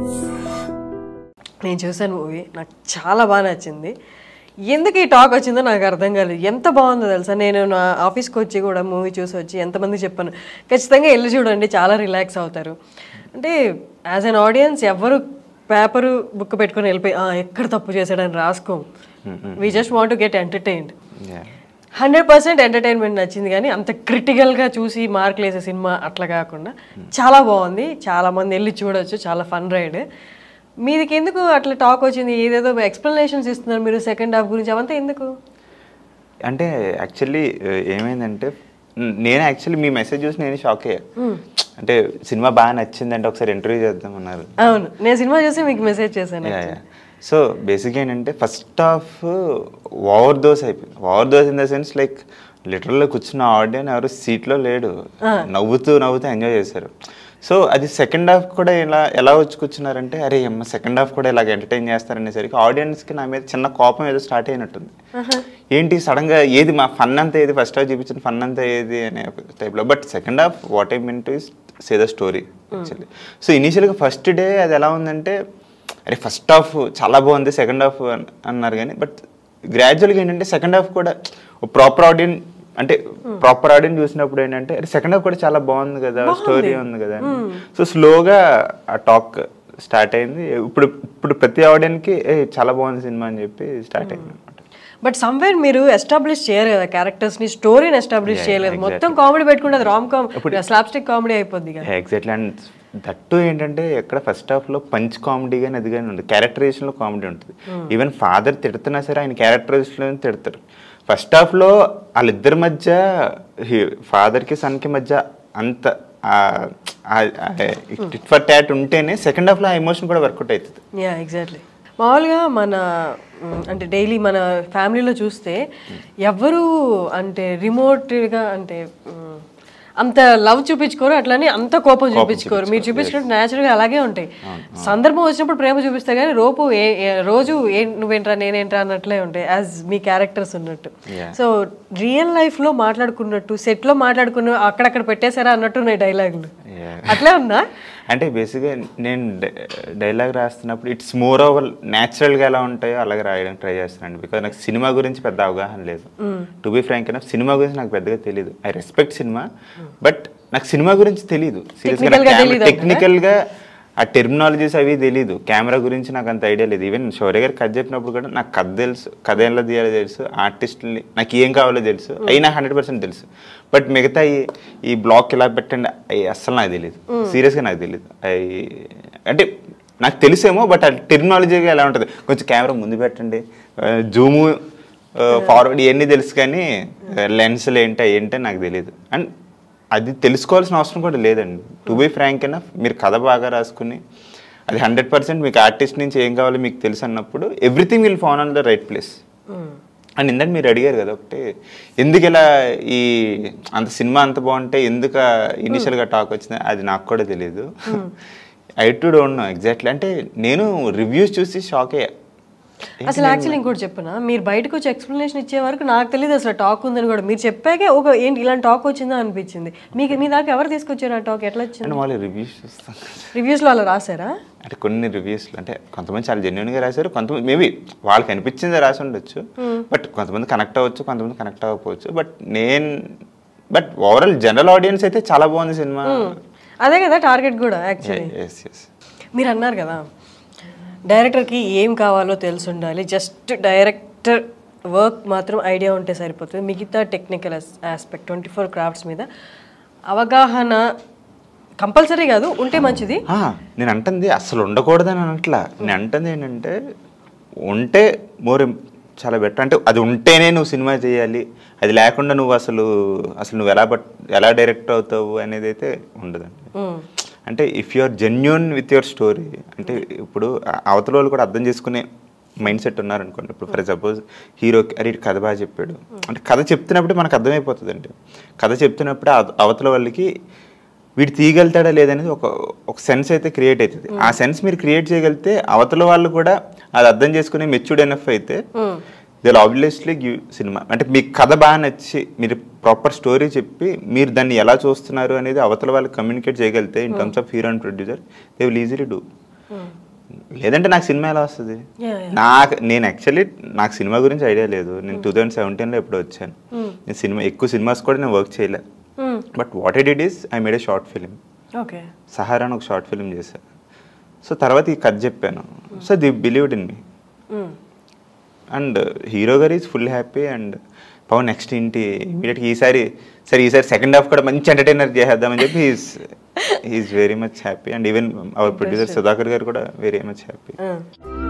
నేను చూసాను మూవీ నాకు చాలా బాగా నచ్చింది ఎందుకు ఈ టాక్ వచ్చిందో నాకు అర్థం కాలేదు ఎంత బాగుందో తెలుసా నేను నా ఆఫీస్కి వచ్చి కూడా మూవీ చూసి వచ్చి ఎంతమంది చెప్పాను ఖచ్చితంగా వెళ్ళి చూడండి చాలా రిలాక్స్ అవుతారు అంటే యాజ్ అన్ ఆడియన్స్ ఎవరు పేపరు బుక్ పెట్టుకొని వెళ్ళిపోయి "ఆ, ఎక్కడ తప్పు చేశాడని రాసుకోం we just want to get entertained Yeah. Hundred percent entertainment నచ్చింది కానీ అంత క్రిటికల్గా చూసి మార్కులు వేసే సినిమా అట్లా కాకుండా చాలా బాగుంది చాలా మంది వెళ్ళి చూడొచ్చు చాలా ఫన్ రైడ్ మీదికి ఎందుకు అట్లా టాక్ వచ్చింది ఏదేదో ఎక్స్ప్లెనేషన్స్ ఇస్తున్నారు మీరు సెకండ్ హాఫ్ గురించి అవంతా ఎందుకు అంటే యాక్చువల్లీ ఏమైందంటే న- నేను యాక్చువల్లీ మీ మెసేజ్ చూసి నేను షాక్ అయ్యా అంటే సినిమా బాగా నచ్చిందంటే ఒకసారి ఇంటర్వ్యూ చేద్దామన్నారు అవును నేను సినిమా చూసి మీకు మెసేజ్ చేశాను సో బేసిక్గా ఏంటంటే ఫస్ట్ హాఫ్ ఓవర్ దోస్ అయిపోయింది overdose in the sense like literally కూర్చున్న ఆడియన్ ఎవరు సీట్లో లేడు నవ్వుతూ నవ్వుతూ ఎంజాయ్ చేశారు సో అది సెకండ్ హాఫ్ కూడా ఇలా ఎలా వచ్చి కూర్చున్నారంటే అరే అమ్మ సెకండ్ హాఫ్ కూడా ఇలాగ ఎంటర్టైన్ చేస్తారనేసరికి ఆడియన్స్కి నా మీద చిన్న కోపం ఏదో స్టార్ట్ అయినట్టుంది ఏంటి సడన్గా ఏది మా ఫన్ అంతా ఏది ఫస్ట్ హాఫ్ చూపించిన ఫన్ అంతా ఏది అనే టైప్లో but second half what I mean to is say the story actually so ఇనీషియల్గా ఫస్ట్ డే అది ఎలా ఉందంటే అరే ఫస్ట్ హాఫ్ చాలా బాగుంది సెకండ్ హాఫ్ అన్నారు కానీ బట్ గ్రాడ్యువల్గా ఏంటంటే సెకండ్ హాఫ్ కూడా ప్రాపర్ ఆడియన్ అంటే ప్రాపర్ ఆడియన్ చూసినప్పుడు ఏంటంటే అరే సెకండ్ హాఫ్ కూడా చాలా బాగుంది కదా స్టోరీ ఉంది కదా సో స్లోగా ఆ టాక్ స్టార్ట్ అయింది ఇప్పుడు ఇప్పుడు ప్రతి ఆడియన్కి ఏ చాలా బాగుంది సినిమా అని చెప్పి స్టార్ట్ అయింది అనమాట బట్ సమ్వేర్ మీరు ఎస్టాబ్లిష్ చేయరు కదా క్యారెక్టర్స్ ని స్టోరీని ఎస్టాబ్లిష్ చేయలేదు మొత్తం కామెడీ పెట్టుకుంటే రామ్ కామ్ స్లాప్స్టిక్ కామెడీ అయిపోద్ది కదా ఎగ్జాక్ట్లీ అండ్ దట్టు ఏంటంటే ఎక్కడ ఫస్ట్ హాఫ్లో పంచ్ కామెడీ కానీ అది కానీ ఉంటుంది క్యారెక్టరైజేషన్లో కామెడీ ఉంటుంది ఈవెన్ ఫాదర్ తిడుతున్నా సరే ఆయన క్యారెక్టరైజేషన్లో తిడతారు ఫస్ట్ హాఫ్లో వాళ్ళిద్దరి మధ్య ఫాదర్కి సన్కి మధ్య అంత ఇట్ ఫర్ ట్యాట్ ఉంటేనే సెకండ్ హాఫ్లో ఆ ఎమోషన్ కూడా వర్కౌట్ అవుతుంది యా ఎగ్జాక్ట్లీ మామూలుగా మన మ్, అంటే డైలీ మన ఫ్యామిలీలో చూస్తే ఎవరు అంటే రిమోట్గా అంటే మ్, అంత లవ్ చూపించుకోరు అట్లని అంత కోపం చూపించుకోరు మీరు చూపించుకుంటే న్యాచురల్గా అలాగే ఉంటాయి సందర్భం వచ్చినప్పుడు ప్రేమ చూపిస్తారు కానీ రోపు ఏ ఏ- రోజు ఏ నువ్వేంట్రా నేనేంట్రా అన్నట్లే ఉంటాయి యాజ్ మీ క్యారెక్టర్స్ ఉన్నట్టు Yeah. సో రియల్ లైఫ్లో మాట్లాడుకున్నట్టు సెట్లో మాట్లాడుకున్న అక్కడక్కడ పెట్టేశారా అన్నట్టు ఉన్నాయి డైలాగులు Yeah. అట్లే ఉందా అంటే బేసిక్గా నేను డైలాగ్ రాస్తున్నప్పుడు ఇట్స్ మోర్ ఓవర్ న్యాచురల్గా ఎలా ఉంటాయో అలాగే రాయడానికి ట్రై చేస్తానండి బికాజ్ నాకు సినిమా గురించి పెద్ద అవగాహన లేదు టు బి ఫ్రాంక్ అయినా సినిమా గురించి నాకు పెద్దగా తెలియదు ఐ రెస్పెక్ట్ సినిమా బట్ నాకు సినిమా గురించి తెలియదు Technical గా తెలీదు అంటారా? టెక్నికల్గా ఆ టెర్మినాలజీస్ అవి తెలియదు కెమెరా గురించి నాకు అంత ఐడియా లేదు ఈవెన్ శౌర్య గారు కథ చెప్పినప్పుడు కూడా నాకు కథ తెలుసు కథ ఎలా తీయాలో తెలుసు ఆర్టిస్ట్ని నాకు ఏం కావాలో తెలుసు అవి నాకు హండ్రెడ్ పర్సెంట్ తెలుసు బట్ మిగతా ఈ ఈ బ్లాక్ ఇలా పెట్టండి అవి అస్సలు నాకు తెలియదు సీరియస్గా నాకు తెలియదు అవి అంటే నాకు తెలుసేమో బట్ ఆ టెర్మినాలజీగా ఎలా ఉంటుంది కొంచెం కెమెరా ముందు పెట్టండి జూము ఫార్వర్డ్ ఇవన్నీ తెలుసు కానీ లెన్స్లు ఏంటి ఏంటో నాకు తెలియదు అండ్ అది తెలుసుకోవాల్సిన అవసరం కూడా లేదండి టు బీ ఫ్రాంక్ అయినా మీరు కథ బాగా రాసుకుని అది హండ్రెడ్ పర్సెంట్ మీకు ఆర్టిస్ట్ నుంచి ఏం కావాలో మీకు తెలుసు అన్నప్పుడు everything will fall on the right place and ఇందాక మీరు అడిగారు కదా ఒకటి ఎందుకు ఇలా ఈ అంత సినిమా అంత బాగుంటే ఎందుకు ఇనిషియల్గా టాక్ వచ్చింది అది నాకు కూడా తెలియదు I to don't know exactly అంటే నేను రివ్యూస్ చూసి షాక్ అయ్యా అసలు యాక్చువల్లీ ఇంకోటి చెప్పనా మీరు బయటకు వచ్చి ఎక్స్ప్లెనేషన్ ఇచ్చే వరకు నాకు తెలియదు అసలు టాక్ ఉందని కూడా మీరు చెప్పాకే ఒక ఏంటి ఇలాంటి టాక్ వచ్చిందా అనిపించింది మీకు మీ దాకా ఎవరు తీసుకొచ్చారు ఆ టాక్ ఎట్లా వచ్చింది అండ్ వాళ్ళు రివ్యూస్ చూస్తాం రివ్యూస్లో అలా రాసారా అంటే కొన్ని రివ్యూస్లు అంటే కొంతమంది చాలా జెన్యున్గా రాశారు కొంతమంది మేబీ వాళ్ళకి అనిపించింది రాసి ఉండొచ్చు బట్ కొంతమంది కనెక్ట్ అవ్వచ్చు కొంతమంది కనెక్ట్ అవ్వకపోవచ్చు బట్ నేను బట్ ఓవరాల్ జనరల్ ఆడియన్స్ అయితే చాలా బాగుంది సినిమా అదే కదా టార్గెట్ కూడా యాక్చువల్లీ ఎస్ ఎస్ మీరు అన్నారు కదా డైరెక్టర్కి ఏం కావాలో తెలిసి ఉండాలి జస్ట్ డైరెక్టర్ వర్క్ మాత్రం ఐడియా ఉంటే సరిపోతుంది మిగతా technical aspect twenty four crafts మీద అవగాహన కంపల్సరీ కాదు ఉంటే మంచిది నేను అంటుంది అసలు ఉండకూడదని అనట్లా నేను అంటుంది ఏంటంటే ఉంటే మోర్ చాలా బెటర్ అంటే అది ఉంటేనే నువ్వు సినిమా చేయాలి అది లేకుండా నువ్వు అసలు అసలు నువ్వు ఎలా బట్ ఎలా డైరెక్ట్ అవుతావు అనేది అయితే ఉండదండి మ్మ్. అంటే if you are genuine with your story అంటే ఇప్పుడు ఆ- అవతల వాళ్ళు కూడా అర్థం చేసుకునే మైండ్ సెట్ ఉన్నారనుకోండి ఇప్పుడు ఫర్ సపోజ్ హీరోకి అరే ఈడు కథ బాగా చెప్పాడు అంటే కథ చెప్తున్నప్పుడు మనకు అర్థమైపోతుంది అండి కథ చెప్తున్నప్పుడు ఆ- అవతల వాళ్ళకి వీడు తీయగలుగుతాడా లేదనేది ఒక ఒక సెన్స్ అయితే క్రియేట్ అవుతుంది ఆ సెన్స్ మీరు క్రియేట్ చేయగలిగితే అవతల వాళ్ళు కూడా అది అర్థం చేసుకునే మెచ్యూర్డ్ ఎనఫ్ అయితే దే ఆబ్వియస్లీ గివ్ సినిమా అంటే మీకు కథ బాగా నచ్చి మీరు ప్రాపర్ స్టోరీ చెప్పి మీరు దాన్ని ఎలా చూస్తున్నారు అనేది అవతల వాళ్ళకి కమ్యూనికేట్ చేయగలిగితే in terms of hero and producer they will easily do లేదంటే నాకు సినిమా ఎలా వస్తుంది Yeah, yeah. నాకు నేను యాక్చువల్లీ నాకు సినిమా గురించి ఐడియా లేదు నేను టూ థౌజండ్ సెవెంటీన్లో ఎప్పుడు వచ్చాను నేను సినిమా ఎక్కువ సినిమాస్ కూడా నేను వర్క్ చేయలే but what I did is I made a short film okay Sahara అని ఒక షార్ట్ ఫిలిం చేశాను సో తర్వాత ఈ కథ చెప్పాను so the believed in me and hero గారు is full happy and Pawan next ఏంటి ఇమీడియట్గా ఈసారి సరే ఈసారి సెకండ్ హాఫ్ కూడా మంచి ఎంటర్టైనర్ చేసేద్దామని చెప్పి is is very much happy and even our producer Sudhakar గారు కూడా వెరీ మచ్ హ్యాపీ